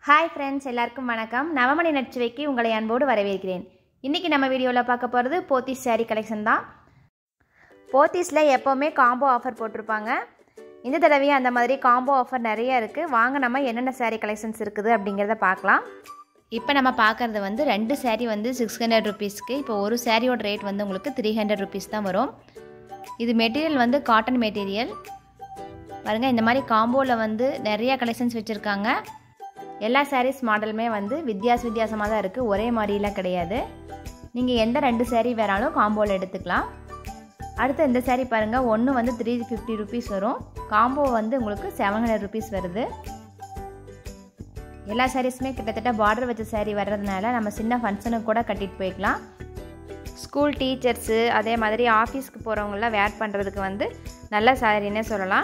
hi friends எல்லாருக்கும் வணக்கம் நவமணி நச்சுவைக்கு உங்களை அன்போடு வரவேற்கிறேன் இன்றைக்கி நம்ம வீடியோவில் பார்க்க போகிறது போத்தீஸ் saree கலெக்ஷன் தான் போத்தீஸில் எப்போவுமே காம்போ ஆஃபர் போட்டிருப்பாங்க இந்த தடவையும் அந்த மாதிரி காம்போ ஆஃபர் நிறைய இருக்குது வாங்க நம்ம என்னென்ன saree கலெக்ஷன்ஸ் இருக்குது அப்படிங்கிறத பார்க்கலாம் இப்போ நம்ம பார்க்குறது வந்து ரெண்டு saree வந்து சிக்ஸ் ஹண்ட்ரட் ருபீஸ்க்கு இப்போ ஒரு சாரியோட ரேட் வந்து உங்களுக்கு த்ரீ ஹண்ட்ரட் ருபீஸ் தான் வரும் இது மெட்டீரியல் வந்து காட்டன் மெட்டீரியல் பாருங்கள் இந்த மாதிரி காம்போவில் வந்து நிறைய கலெக்ஷன்ஸ் வச்சுருக்காங்க எல்லா சாரீஸ் மாடலுமே வந்து வித்தியாச வித்தியாசமாக தான் இருக்குது ஒரே மாதிரிலாம் கிடையாது நீங்கள் எந்த ரெண்டு saree வேணாலும் காம்போவில் எடுத்துக்கலாம் அடுத்து இந்த saree பாருங்கள் ஒன்று வந்து த்ரீ ஃபிஃப்டி ருபீஸ் வரும் காம்போ வந்து உங்களுக்கு செவன் ஹண்ட்ரட் ருபீஸ் வருது எல்லா சாரீஸுமே கிட்டத்தட்ட பார்டர் வச்ச saree வர்றதுனால நம்ம சின்ன ஃபங்க்ஷனுக்கு கூட கட்டிட்டு போய்க்கலாம் ஸ்கூல் டீச்சர்ஸு அதே மாதிரி ஆஃபீஸ்க்கு போகிறவங்களாம் வேர் பண்ணுறதுக்கு வந்து நல்ல சாரின்னே சொல்லலாம்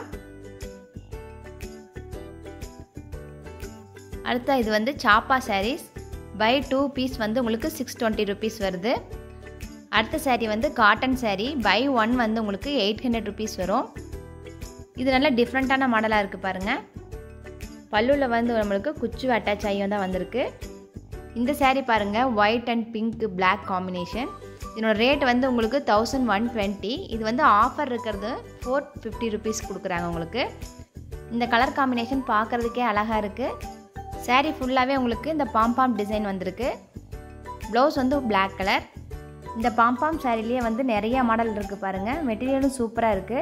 அடுத்த இது வந்து சாப்பா சாரீஸ் பை டூ பீஸ் வந்து உங்களுக்கு சிக்ஸ் டுவெண்ட்டி ருபீஸ் வருது அடுத்த saree வந்து காட்டன் saree பை ஒன் வந்து உங்களுக்கு எயிட் ஹண்ட்ரட் ருபீஸ் வரும் இது நல்ல டிஃப்ரெண்ட்டான மாடலாக இருக்குது பாருங்கள் பல்லுவில் வந்து நம்மளுக்கு குச்சு அட்டாச் ஆகியும் தான் வந்திருக்கு இந்த saree பாருங்கள் white and pink black combination இதனோட ரேட் வந்து உங்களுக்கு தௌசண்ட் ஒன் டுவெண்ட்டி இது வந்து ஆஃபர் இருக்கிறது ஃபோர் ஃபிஃப்டி ருபீஸ் கொடுக்குறாங்க உங்களுக்கு இந்த கலர் காம்பினேஷன் பார்க்குறதுக்கே அழகாக இருக்குது saree ஃபுல்லாகவே உங்களுக்கு இந்த பாம்பாம் டிசைன் வந்திருக்கு ப்ளவுஸ் வந்து Black கலர் இந்த பாம்பாம் சாரிலேயே வந்து நிறைய மாடல் இருக்குது பாருங்கள் மெட்டீரியலும் சூப்பராக இருக்குது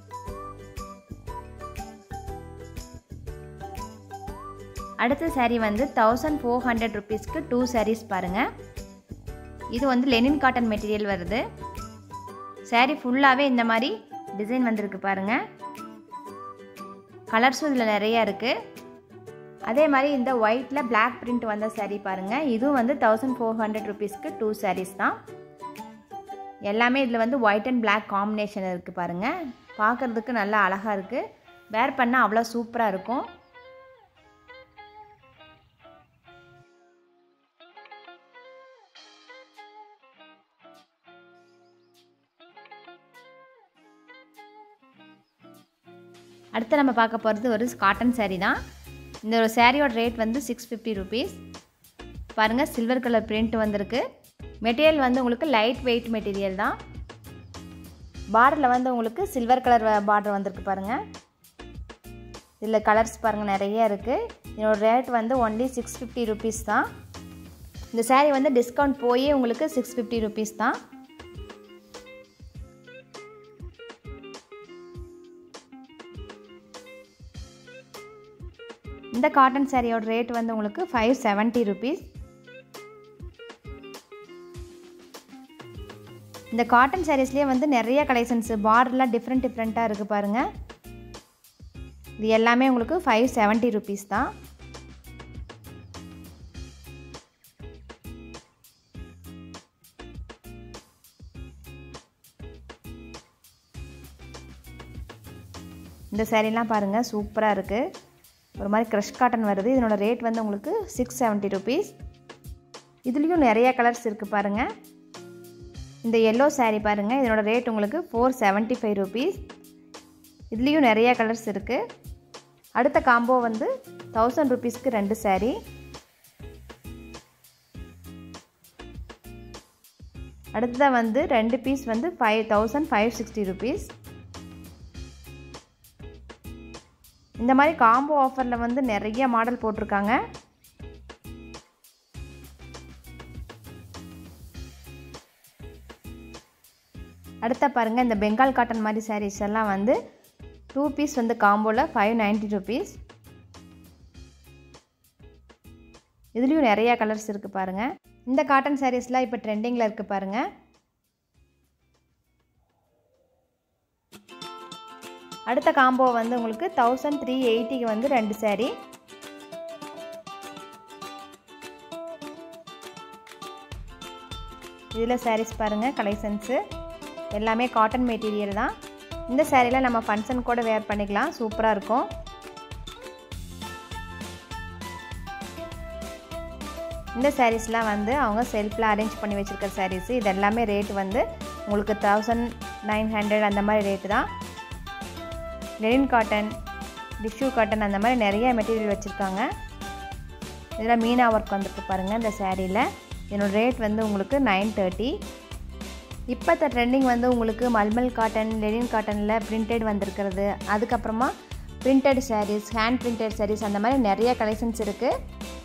அடுத்த saree வந்து தௌசண்ட் ஃபோர் ஹண்ட்ரட் ருபீஸ்க்கு டூ sarees பாருங்கள் இது வந்து லெனின் காட்டன் மெட்டீரியல் வருது saree ஃபுல்லாகவே இந்த மாதிரி டிசைன் வந்திருக்கு பாருங்கள் கலர்ஸும் இதில் நிறையா இருக்குது அதே மாதிரி இந்த ஒயிட்டில் பிளாக் பிரிண்ட் வந்த saree பாருங்கள் இதுவும் வந்து தௌசண்ட் ஃபோர் ஹண்ட்ரட் ருபீஸ்க்கு டூ sarees தான் எல்லாமே இதில் வந்து ஒயிட் அண்ட் பிளாக் காம்பினேஷன் இருக்குது பாருங்கள் பார்க்குறதுக்கு நல்லா அழகாக இருக்குது வேர் பண்ணால் அவ்வளோ சூப்பராக இருக்கும் அடுத்து நம்ம பார்க்க போகிறது ஒரு காட்டன் saree தான் இந்த ஒரு சாரியோட ரேட் வந்து சிக்ஸ் ஃபிஃப்டி ருபீஸ் பாருங்கள் சில்வர் கலர் பிரிண்ட் வந்திருக்கு மெட்டீரியல் வந்து உங்களுக்கு லைட் வெயிட் மெட்டீரியல் தான் பார்டரில் வந்து உங்களுக்கு சில்வர் கலர் பார்டர் வந்திருக்கு பாருங்கள் இதில் கலர்ஸ் பாருங்கள் நிறைய இருக்குது இதோட ரேட் வந்து ஒன்லி சிக்ஸ் ஃபிஃப்டி ருபீஸ் தான் இந்த saree வந்து டிஸ்கவுண்ட் போய் உங்களுக்கு சிக்ஸ் ஃபிஃப்டி ருபீஸ் தான் இந்த காட்டன் சாரியோட ரேட் வந்து உங்களுக்கு ஃபைவ் செவன்ட்டி ருபீஸ் இந்த காட்டன் சாரீஸ்லேயே வந்து நிறைய கலெக்ஷன்ஸு பார்டர்லாம் டிஃப்ரெண்ட் டிஃப்ரெண்ட்டாக இருக்குது பாருங்கள் இது எல்லாமே உங்களுக்கு ஃபைவ் செவன்ட்டி ருபீஸ் தான் இந்த சாரீலாம் பாருங்கள் சூப்பராக இருக்குது ஒரு மாதிரி க்ரஷ் காட்டன் வருது இதனோட ரேட் வந்து உங்களுக்கு சிக்ஸ் செவன்ட்டி ருபீஸ் இதுலேயும் நிறைய கலர்ஸ் இருக்குது பாருங்கள் இந்த எல்லோ saree பாருங்கள் இதனோட ரேட் உங்களுக்கு ஃபோர் செவன்ட்டி ஃபைவ் ருபீஸ் இதுலேயும் நிறைய கலர்ஸ் இருக்குது அடுத்த காம்போ வந்து தௌசண்ட் ருபீஸ்க்கு ரெண்டு saree அடுத்ததாக வந்து ரெண்டு பீஸ் வந்து five thousand five sixty rupees இந்த மாதிரி காம்போ ஆஃபரில் வந்து நிறைய மாடல் போட்டிருக்காங்க அடுத்த பாருங்கள் இந்த பெங்கால் காட்டன் மாதிரி சாரீஸ் எல்லாம் வந்து டூ பீஸ் வந்து காம்போவில் ஃபைவ் நைன்ட்டி ருபீஸ் இதுலேயும் நிறையா கலர்ஸ் இருக்குது பாருங்கள் இந்த காட்டன் சாரீஸ்லாம் இப்போ ட்ரெண்டிங்கில் இருக்குது பாருங்கள் அடுத்த காம்போ வந்து உங்களுக்கு தௌசண்ட் த்ரீ எயிட்டிக்கு வந்து ரெண்டு சேரீ இதில் சாரீஸ் பாருங்கள் கலெக்ஷன்ஸு எல்லாமே காட்டன் மெட்டீரியல் தான் இந்த சேரீலாம் நம்ம ஃபங்க்ஷன் கூட வேர் பண்ணிக்கலாம் சூப்பராக இருக்கும் இந்த சாரீஸ்லாம் வந்து அவங்க செல்ஃபில் அரேஞ்ச் பண்ணி வச்சுருக்க சாரீஸு இது எல்லாமே ரேட் வந்து உங்களுக்கு தௌசண்ட் நைன் ஹண்ட்ரட் அந்த மாதிரி ரேட்டு தான் லெனின் காட்டன் டிஷ்யூ காட்டன் அந்த மாதிரி நிறைய மெட்டீரியல் வச்சுருக்காங்க இதில் மீனா ஒர்க் வந்துருக்கு பாருங்கள் இந்த சேரீயில் இதனோட ரேட் வந்து உங்களுக்கு நைன் தேர்ட்டி இப்போத்த ட்ரெண்டிங் வந்து உங்களுக்கு மல்மல் காட்டன் லெனின் காட்டனில் பிரிண்டட் வந்திருக்கிறது அதுக்கப்புறமா printed sarees hand printed sarees அந்த மாதிரி நிறைய கலெக்ஷன்ஸ் இருக்குது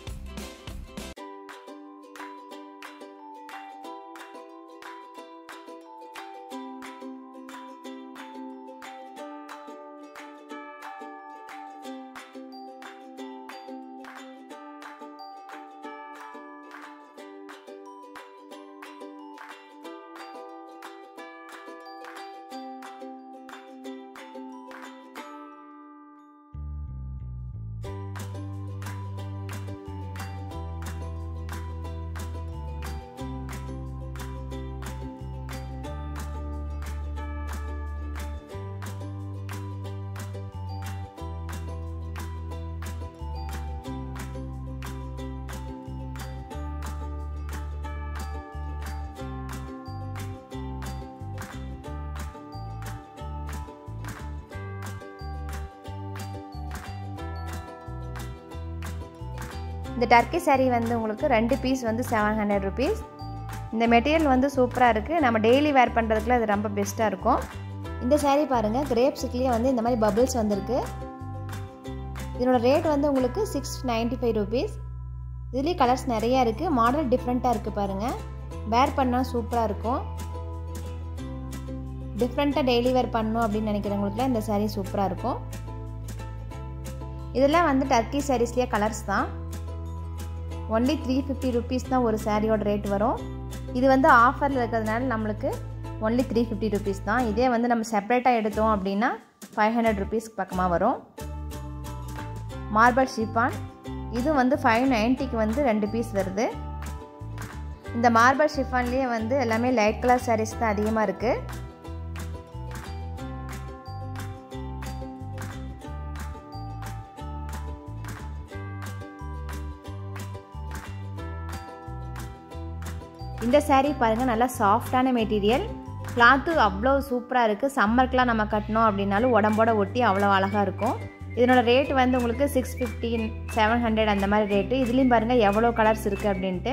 இந்த டர்க்கி saree வந்து உங்களுக்கு ரெண்டு பீஸ் வந்து செவன் ஹண்ட்ரட் ருபீஸ் இந்த மெட்டீரியல் வந்து சூப்பராக இருக்குது நம்ம டெய்லி வேர் பண்ணுறதுக்குலாம் இது ரொம்ப பெஸ்ட்டாக இருக்கும் இந்த saree பாருங்கள் கிரேப்ஸுக்குலேயே வந்து இந்த மாதிரி பபிள்ஸ் வந்திருக்கு இதனோட ரேட் வந்து உங்களுக்கு சிக்ஸ் நைன்ட்டி ஃபைவ் ருபீஸ் இதுலேயே கலர்ஸ் நிறையா இருக்குது மாடல் டிஃப்ரெண்ட்டாக இருக்குது பாருங்கள் வேர் பண்ணால் சூப்பராக இருக்கும் டிஃப்ரெண்ட்டாக டெய்லி வேர் பண்ணணும் அப்படின்னு நினைக்கிறவங்களுக்குலாம் இந்த saree சூப்பராக இருக்கும் இதெல்லாம் வந்து டர்க்கி சாரீஸ்லேயே கலர்ஸ் தான் ஒன்லி த்ரீ ஃபிஃப்டி ருபீஸ் தான் ஒரு சாரியோட ரேட் வரும் இது வந்து ஆஃபரில் இருக்கிறதுனால நம்மளுக்கு ஒன்லி த்ரீ ஃபிஃப்டி ருபீஸ் தான் இதே வந்து நம்ம செப்பரேட்டாக எடுத்தோம் அப்படின்னா ஃபைவ் ஹண்ட்ரட் ருபீஸ்க்கு பக்கமாக வரும் மார்பல் ஷிஃபான் இது வந்து ஃபைவ் நைன்ட்டிக்கு வந்து ரெண்டு பீஸ் வருது இந்த மார்பல் ஷிஃபான்லேயே வந்து எல்லாமே லைட் கலர் சாரீஸ் தான் அதிகமாக இருக்குது இந்த saree பாருங்கள் நல்லா சாஃப்டான மெட்டீரியல் கிளாத்து அவ்வளோ சூப்பராக இருக்குது சம்மருக்குலாம் நம்ம கட்டினோம் அப்படின்னாலும் உடம்போட ஒட்டி அவ்வளோ அழகாக இருக்கும் இதனோட ரேட் வந்து உங்களுக்கு சிக்ஸ் ஃபிஃப்டீன் செவன் ஹண்ட்ரட் அந்த மாதிரி ரேட்டு இதுலேயும் பாருங்கள் எவ்வளோ கலர்ஸ் இருக்குது அப்படின்ட்டு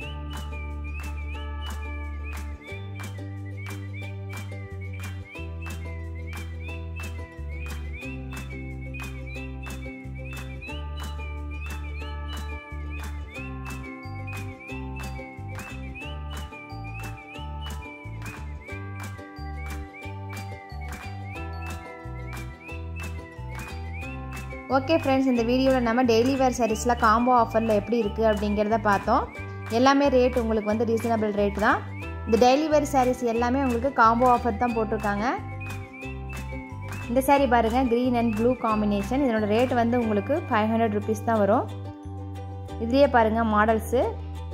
ஓகே ஃப்ரெண்ட்ஸ் இந்த வீடியோவில் நம்ம டெய்லி வேர் சாரீஸ்லாம் காம்போ ஆஃபரில் எப்படி இருக்குது அப்படிங்கிறத பார்த்தோம் எல்லாமே ரேட் உங்களுக்கு வந்து ரீசனபிள் ரேட் தான் இந்த டெய்லி வேர் சாரீஸ் எல்லாமே உங்களுக்கு காம்போ ஆஃபர் தான் போட்டிருக்காங்க இந்த saree பாருங்கள் க்ரீன் அண்ட் ப்ளூ காம்பினேஷன் இதனோட ரேட் வந்து உங்களுக்கு ஃபைவ் ஹண்ட்ரட் ருபீஸ் தான் வரும் இதுலேயே பாருங்கள் மாடல்ஸு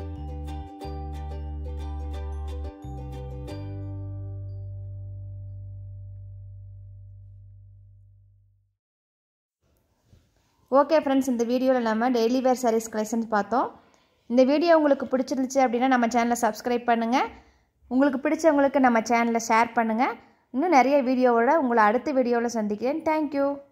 ஓகே ஃப்ரெண்ட்ஸ் இந்த வீடியோவில் நம்ம டெய்லி வேர் சாரீஸ் கலெக்ஷன்ஸ் பார்த்தோம் இந்த வீடியோ உங்களுக்கு பிடிச்சிருந்துச்சு அப்படின்னா நம்ம சேனலை சப்ஸ்கிரைப் பண்ணுங்கள் உங்களுக்கு பிடிச்சவங்களுக்கு நம்ம சேனலை ஷேர் பண்ணுங்கள் இன்னும் நிறைய வீடியோவோட உங்களை அடுத்த வீடியோவில் சந்திக்கிறேன் தேங்க்யூ